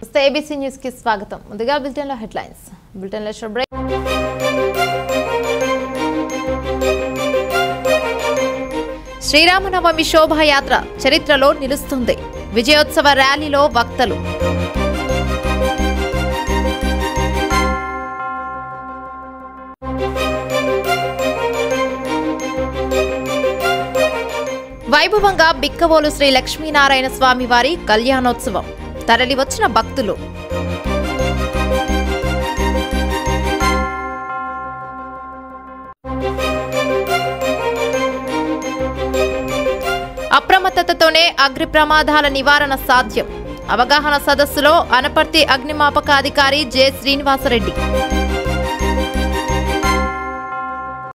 నమస్తే ABC news కి స్వాగతం ముందుగా బులెటిన్ లో హెడ్లైన్స్ బులెటిన్ లో బ్రేక్ శ్రీరామనవమి శోభాయాత్ర చరిత్రలో నిలుస్తుంది విజయోత్సవ ర్యాలీలో వక్తలు వైభవంగా బిక్కవోలు శ్రీ లక్ష్మీనారాయణ స్వామి వారి కళ్యాణోత్సవం తరలివచ్చిన భక్తులు అప్రమత్తతతోనే అగ్ని ప్రమాదాల నివారణ సాధ్యం అవగాహన సదస్సులో అనపర్తి అగ్నిమాపక అధికారి జె శ్రీనివాసరెడ్డి